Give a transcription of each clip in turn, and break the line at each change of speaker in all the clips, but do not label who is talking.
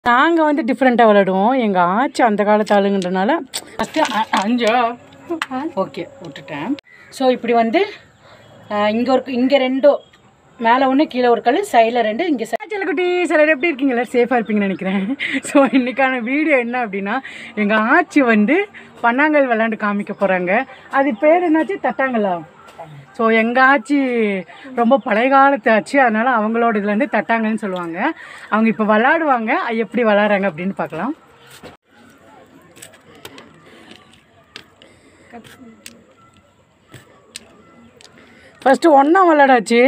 நாங்கள் வந்து டிஃப்ரெண்ட்டாக விளையாடுவோம் எங்கள் ஆச்சி அந்த காலத்து ஆளுங்கன்றனால ஃபஸ்ட்டு அஞ்சோ ஓகே விட்டுட்டேன் ஸோ இப்படி வந்து இங்கே ஒரு இங்கே ரெண்டோ மேலே ஒன்று கீழே ஒரு கல் சைடில் ரெண்டு இங்கே குட்டி சிலர் எப்படி இருக்கீங்க எல்லாரும் சேஃபாக இருப்பீங்கன்னு நினைக்கிறேன் ஸோ இன்றைக்கான வீடியோ என்ன அப்படின்னா எங்கள் ஆச்சி வந்து பன்னாங்கல் விளாண்டு காமிக்க போகிறாங்க அது பேர் என்னாச்சு தட்டாங்கல்லா ஸோ எங்கள் ஆச்சி ரொம்ப பழைய காலத்து ஆச்சு அதனால் அவங்களோட இதில் வந்து தட்டாங்கன்னு சொல்லுவாங்க அவங்க இப்போ விளாடுவாங்க அது எப்படி விளாட்றாங்க அப்படின்னு பார்க்கலாம் ஃபஸ்ட்டு ஒன்றா விளாடாச்சு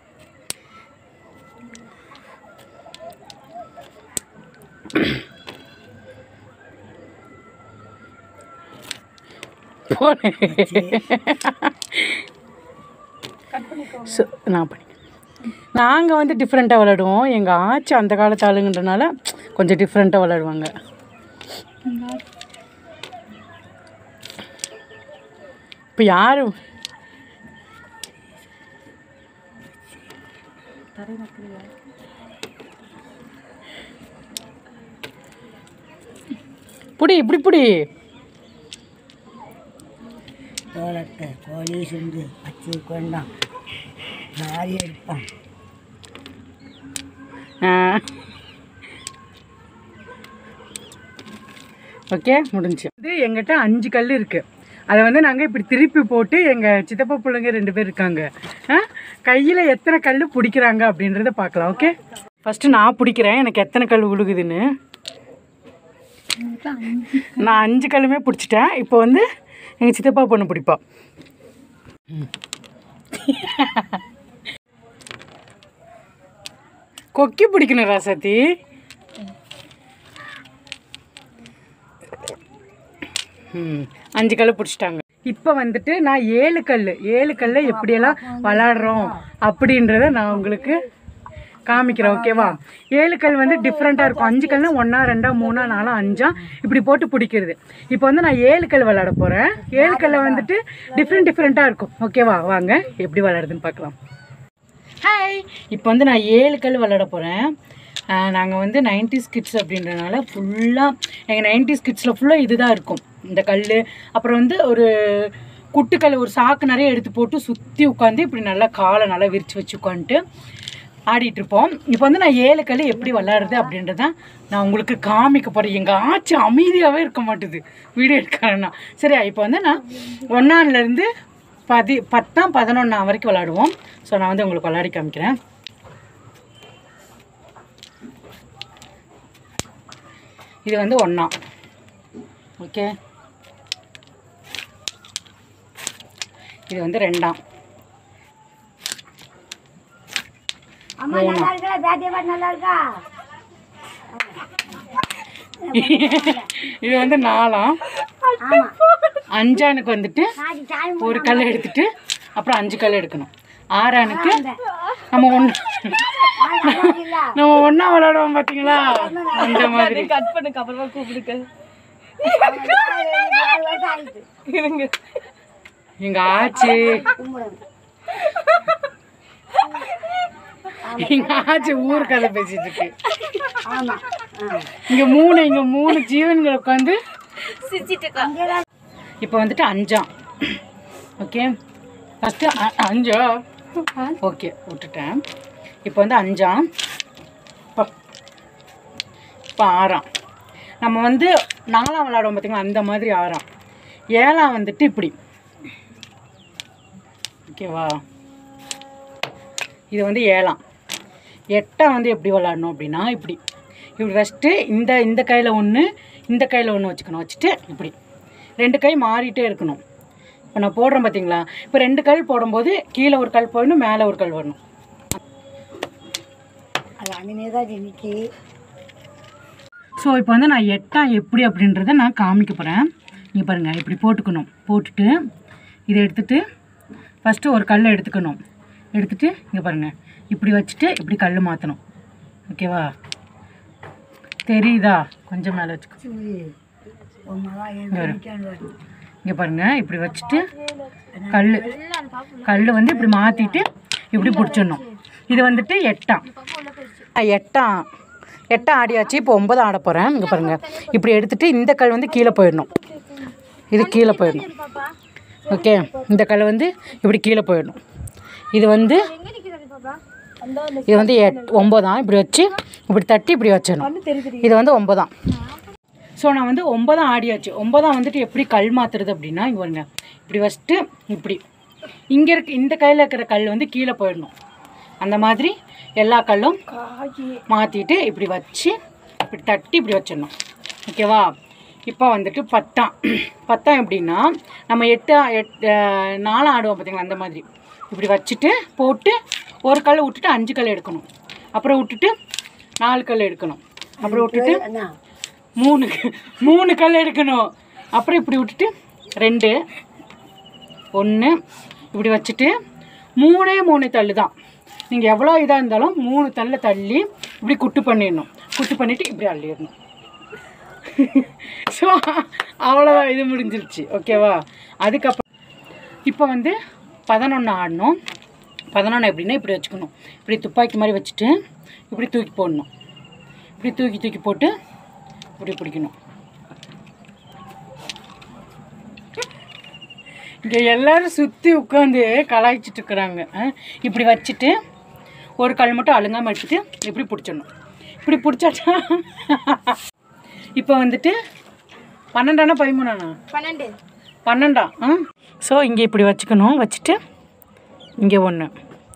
ஸோ நான் பண்ணி நாங்கள் வந்து டிஃப்ரெண்ட்டாக விளாடுவோம் எங்கள் ஆச்சி அந்த காலத்து ஆளுங்கன்றனால கொஞ்சம் டிஃப்ரெண்ட்டாக விளாடுவாங்க இப்போ யார் புடி இப்படி புடி
தோளத்தை கோழி சுண்டு பச்சை கொண்டான் நாரி எடுப்பான்
ஓகே முடிஞ்சு இது எங்கிட்ட அஞ்சு கல் இருக்குது அதை வந்து நாங்கள் இப்படி திருப்பி போட்டு எங்கள் சித்தப்பா பிள்ளைங்க ரெண்டு பேர் இருக்காங்க கையில் எத்தனை கல் பிடிக்கிறாங்க அப்படின்றத பார்க்கலாம் ஓகே ஃபஸ்ட்டு நான் பிடிக்கிறேன் எனக்கு எத்தனை கல் விழுகுதுன்னு நான் அஞ்சு கல்லுமே பிடிச்சிட்டேன் இப்போ வந்து எங்கள் சித்தப்பா பொண்ணு பிடிப்பா ம். கொக்கி பிடிக்கணும் ராசாத்தி ம் அஞ்சு கல் பிடிச்சிட்டாங்க இப்போ வந்துட்டு நான் ஏழு கல் ஏழு கல்ல எப்படியெல்லாம் விளாடுறோம் அப்படின்றத நான் உங்களுக்கு காமிக்கிறேன் ஓகேவா ஏழு கல் வந்து டிஃப்ரெண்ட்டாக இருக்கும் அஞ்சு கல்னா ஒன்றா ரெண்டா மூணா நாலா அஞ்சா இப்படி போட்டு பிடிக்கிறது இப்போ வந்து நான் ஏழு கல் விளாட போகிறேன் ஏழு கல்ல வந்துட்டு டிஃப்ரெண்ட் டிஃப்ரெண்ட்டாக இருக்கும் ஓகேவா வாங்க எப்படி விளாடுறதுன்னு பார்க்கலாம் ஹாய் இப்போ வந்து நான் ஏழு கல் விளாட போகிறேன் நாங்கள் வந்து நைன்டிஸ் கிட்ஸ் அப்படின்றனால ஃபுல்லாக எங்கள் நைன்டிஸ் கிட்ஸில் ஃபுல்லாக இதுதான் இருக்கும் இந்த கல் அப்புறம் வந்து ஒரு குட்டுக்கல் ஒரு சாக்கு நிறைய எடுத்து போட்டு சுற்றி உட்காந்து இப்படி நல்லா காலை நல்லா விரித்து வச்சு உட்காந்துட்டு ஆடிட்டு இருப்போம் இப்போ வந்து நான் ஏழு கல் எப்படி விளாடுறது அப்படின்றத நான் உங்களுக்கு காமிக்க போகிறேன் எங்கள் ஆட்சி அமைதியாகவே இருக்க மாட்டுது வீடியோ எடுக்கிறேன்னா சரி இப்போ வந்து நான் ஒன்றான்லேருந்து பதி பத்தாம் பதினொன்றா வரைக்கும் விளாடுவோம் ஸோ நான் வந்து உங்களுக்கு விளாடி காமிக்கிறேன் இது வந்து ஒன்றா ஓகே இது வந்து ரெண்டாம்
அம்மா நல்லா இருக்கா பேட்டியை பாட்டு நல்லா இருக்கா
இது வந்து நாலாம்
ஆமா
அஞ்சானுக்கு வந்துட்டு
நாளைக்கு டைம்
ஒரு கல் எடுத்துட்டு அப்புறம் அஞ்சு கல் எடுக்கணும் ஆறானுக்கு நம்ம ஒன்று
இல்ல
நம்ம ஒன்றா விளாடுவோம் பார்த்தீங்களா அந்த மாதிரி
கட் பண்ணுக்கு அப்புறமா கூப்பிடுக்க
நாலு வருஷம் ஆயிடுச்சு
இருங்க
எங்க ஆச்சி
கும்பிடுங்க
எங்க ஆச்சி ஊர் கதை பேசிட்டு இருக்கு
ஆமா ஆ.
இங்க மூணு இங்க மூணு ஜீவன்கள் உட்காந்து
சிரிச்சிட்டு இருக்கா
அங்கேதான்
இப்போ வந்துட்டு அஞ்சாம் ஓகே ஃபஸ்ட்டு அஞ்சோ ஓகே விட்டுட்டேன் இப்போ வந்து அஞ்சாம் இப்போ இப்போ ஆறாம் நம்ம வந்து நாலாம் விளாடுவோம் பார்த்தீங்களா அந்த மாதிரி ஆறாம் ஏழாம் வந்துட்டு இப்படி ஓகேவா இது வந்து ஏழாம் எட்டாம் வந்து எப்படி விளாடணும் அப்படின்னா இப்படி இப்படி ஃபஸ்ட்டு இந்த இந்த கையில் ஒன்று இந்த கையில் ஒன்று வச்சுக்கணும் வச்சுட்டு இப்படி ரெண்டு கை மாறிட்டே இருக்கணும் இப்போ நான் போடுறேன் பார்த்தீங்களா இப்போ ரெண்டு கல் போடும்போது கீழே ஒரு கல் போடணும் மேலே ஒரு கல் வரணும்
அது அங்கனே தான் இன்னைக்கு
ஸோ இப்போ வந்து நான் எட்டாம் எப்படி அப்படின்றத நான் காமிக்க போகிறேன் இங்கே பாருங்கள் இப்படி போட்டுக்கணும் போட்டுட்டு இதை எடுத்துட்டு ஃபஸ்ட்டு ஒரு கல் எடுத்துக்கணும் எடுத்துட்டு இங்கே பாருங்கள் இப்படி வச்சுட்டு இப்படி கல் மாற்றணும் ஓகேவா தெரியுதா கொஞ்சம் மேலே வச்சுக்கோ
உண்மைதான் எழுதி
இங்கே பாருங்கள் இப்படி வச்சுட்டு கல் கல் வந்து இப்படி மாற்றிட்டு இப்படி பிடிச்சிடணும் இது வந்துட்டு எட்டாம் ஆ, எட்டாம் எட்டாம் ஆடியாச்சு இப்போ ஒன்பதாம் ஆட போகிறேன் இங்கே பாருங்கள் இப்படி எடுத்துட்டு இந்த கல் வந்து கீழே போயிடணும் இது கீழே போயிடணும் ஓகே இந்த கல் வந்து இப்படி கீழே போயிடணும் இது வந்து இது வந்து எட் ஒம்பதாம் இப்படி வச்சு இப்படி தட்டி இப்படி வச்சிடணும் இது வந்து ஒம்பதாம் ஸோ நான் வந்து ஒன்பதாம் ஆடியாச்சு ஒன்பதாம் வந்துட்டு எப்படி கல் மாற்றுறது அப்படின்னா இங்கே பாருங்க இப்படி வச்சுட்டு இப்படி இங்கே இருக்க இந்த கையில் இருக்கிற கல் வந்து கீழே போயிடணும் அந்த மாதிரி எல்லா கல்லும் மாற்றிட்டு இப்படி வச்சு இப்படி தட்டி இப்படி வச்சிடணும் ஓகேவா இப்போ வந்துட்டு பத்தாம் பத்தாம் எப்படின்னா நம்ம எட்டு எட் அஹ், நாலாம் ஆடுவோம் பார்த்தீங்களா அந்த மாதிரி இப்படி வச்சுட்டு போட்டு ஒரு கல் விட்டுட்டு அஞ்சு கல் எடுக்கணும் அப்புறம் விட்டுட்டு நாலு கல் எடுக்கணும் அப்புறம் விட்டுட்டு மூணு க- மூணு கல் எடுக்கணும் அப்புறம் இப்படி விட்டுட்டு ரெண்டு ஒன்று இப்படி வச்சுட்டு மூணே மூணு தள்ளு தான் நீங்கள் எவ்வளோ இதாக இருந்தாலும் மூணு தள்ள தள்ளி இப்படி குட்டு பண்ணிடணும் குட்டு பண்ணிவிட்டு இப்படி அள்ளிடணும் ஸோ அவ்வளோதான் இது முடிஞ்சிருச்சு ஓகேவா அதுக்கப்புறம் இப்போ வந்து பதினொன்று ஆடணும் பதினொன்று எப்படின்னா இப்படி வச்சுக்கணும் இப்படி துப்பாக்கி மாதிரி வச்சுட்டு இப்படி தூக்கி போடணும் இப்படி தூக்கி தூக்கி போட்டு இப்படி பிடிக்கணும் இங்கே எல்லாரும் சுற்றி உட்காந்து கலாய்ச்சிட்டு இருக்கிறாங்க அஹ், இப்படி வச்சுட்டு ஒரு கல் மட்டும் அழுங்காமல் எடுத்துட்டு இப்படி பிடிச்சிடணும் இப்படி பிடிச்சாட்டா இப்போ வந்துட்டு பன்னெண்டானா பதிமூணாண்ணா
பன்னெண்டு
பன்னெண்டா ஆ ஸோ இங்கே இப்படி வச்சுக்கணும் வச்சுட்டு இங்கே ஒன்று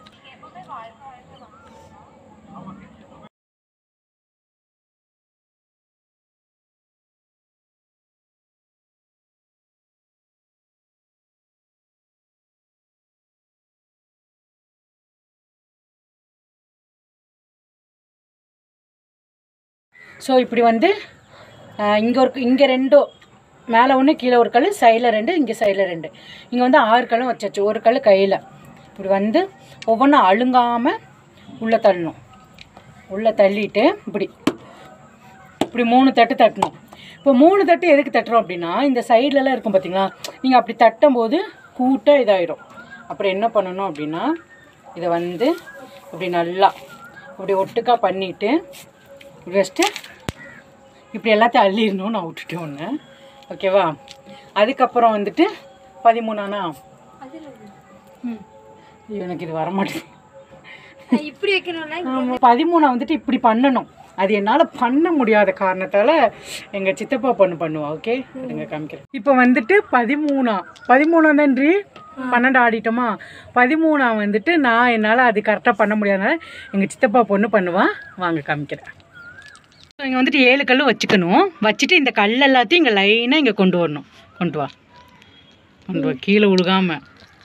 ஸோ இப்படி வந்து இங்கே ஒரு இங்கே ரெண்டோ மேலே ஒன்று கீழே ஒரு கல் சைடில் ரெண்டு இங்கே சைடில் ரெண்டு இங்கே வந்து ஆறு கல்லும் வச்சாச்சு ஒரு கல் கையில் இப்படி வந்து ஒவ்வொன்றும் அழுங்காமல் உள்ளே தள்ளணும் உள்ளே தள்ளிட்டு இப்படி இப்படி மூணு தட்டு தட்டணும் இப்போ மூணு தட்டு எதுக்கு தட்டுறோம் அப்படின்னா இந்த சைட்லலாம் இருக்கும் பார்த்தீங்களா நீங்கள் அப்படி தட்டும்போது கூட்டாக இதாயிடும் அப்புறம் என்ன பண்ணணும் அப்படின்னா இதை வந்து இப்படி நல்லா இப்படி ஒட்டுக்கா பண்ணிவிட்டு இப்படி வச்சுட்டு இப்படி எல்லாத்தையும் அள்ளிடணும் நான் விட்டுட்டேன் ஒன்று ஓகேவா அதுக்கப்புறம் வந்துட்டு பதிமூணானா ம் எனக்கு இது வரமாட்டேங்குது
இப்படி வைக்கணும்னா
ஆமாம் பதிமூணா வந்துட்டு இப்படி பண்ணணும் அது என்னால் பண்ண முடியாத காரணத்தால் எங்கள் சித்தப்பா பொண்ணு பண்ணுவா ஓகே எடுங்க காமிக்கிறேன் இப்போ வந்துட்டு பதிமூணா பதிமூணாம் தான்றி பன்னெண்டு ஆடிட்டோமா பதிமூணா வந்துட்டு நான் என்னால் அது கரெக்டாக பண்ண முடியாதனால எங்கள் சித்தப்பா பொண்ணு பண்ணுவா வாங்க காமிக்கிறேன் இங்கே வந்துட்டு ஏழு கல் வச்சுக்கணும் வச்சுட்டு இந்த கல் எல்லாத்தையும் இங்கே லைனாக இங்கே கொண்டு வரணும் கொண்டு வா கொண்டு வா கீழே விழுகாமல்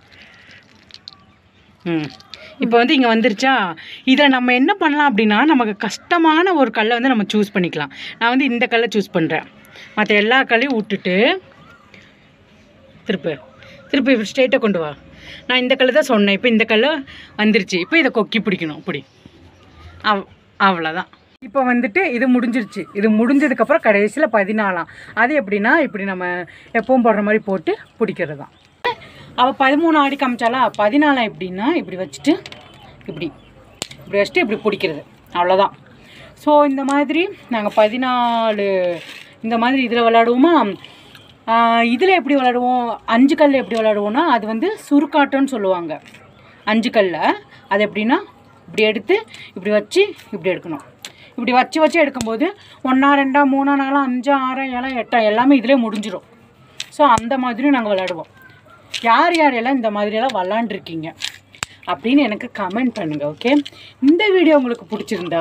ம் இப்போ வந்து இங்கே வந்துருச்சா இதை நம்ம என்ன பண்ணலாம் அப்படின்னா நமக்கு கஷ்டமான ஒரு கல்லை வந்து நம்ம சூஸ் பண்ணிக்கலாம் நான் வந்து இந்த கல்லை சூஸ் பண்ணுறேன் மற்ற எல்லா கல்லையும் விட்டுட்டு திருப்பு திருப்பி ஸ்ட்ரெயிட்டாக கொண்டு வா நான் இந்த கல் தான் சொன்னேன் இப்போ இந்த கல் வந்துருச்சு இப்போ இதை கொக்கி பிடிக்கணும் இப்படி அவ் அவ்வளோதான் இப்போ வந்துட்டு இது முடிஞ்சிருச்சு இது முடிஞ்சதுக்கப்புறம் கடைசியில் பதினாலாம் அது எப்படின்னா இப்படி நம்ம எப்பவும் போடுற மாதிரி போட்டு பிடிக்கிறது தான் அவள் பதிமூணு ஆடி காமிச்சாலா பதினாலாம் எப்படின்னா இப்படி வச்சுட்டு இப்படி இப்படி வச்சுட்டு இப்படி பிடிக்கிறது அவ்வளோதான் ஸோ இந்த மாதிரி நாங்கள் பதினாலு இந்த மாதிரி இதில் விளாடுவோமா இதில் எப்படி விளாடுவோம் அஞ்சு கல்ல எப்படி விளாடுவோம்னா அது வந்து சுருக்காட்டம்னு சொல்லுவாங்க அஞ்சு கல்ல அது எப்படின்னா இப்படி எடுத்து இப்படி வச்சு இப்படி எடுக்கணும் இப்படி வச்சு வச்சு எடுக்கும்போது ஒன்றா ரெண்டா மூணா நாலா அஞ்சா ஆறா ஏழா எட்டா எல்லாமே இதிலே முடிஞ்சிடும் ஸோ அந்த மாதிரி நாங்கள் விளாடுவோம் யார் யாரெல்லாம் இந்த மாதிரியெல்லாம் விளாண்டுருக்கீங்க அப்படின்னு எனக்கு கமெண்ட் பண்ணுங்கள் ஓகே இந்த வீடியோ உங்களுக்கு பிடிச்சிருந்தா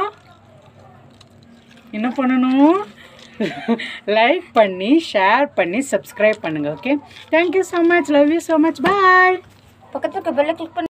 என்ன பண்ணணும் லைக் பண்ணி ஷேர் பண்ணி சப்ஸ்கிரைப் பண்ணுங்கள் okay thank you so much love you so much bye
பக்கத்துல இருக்க பெல்ல கிளிக் பண்ணி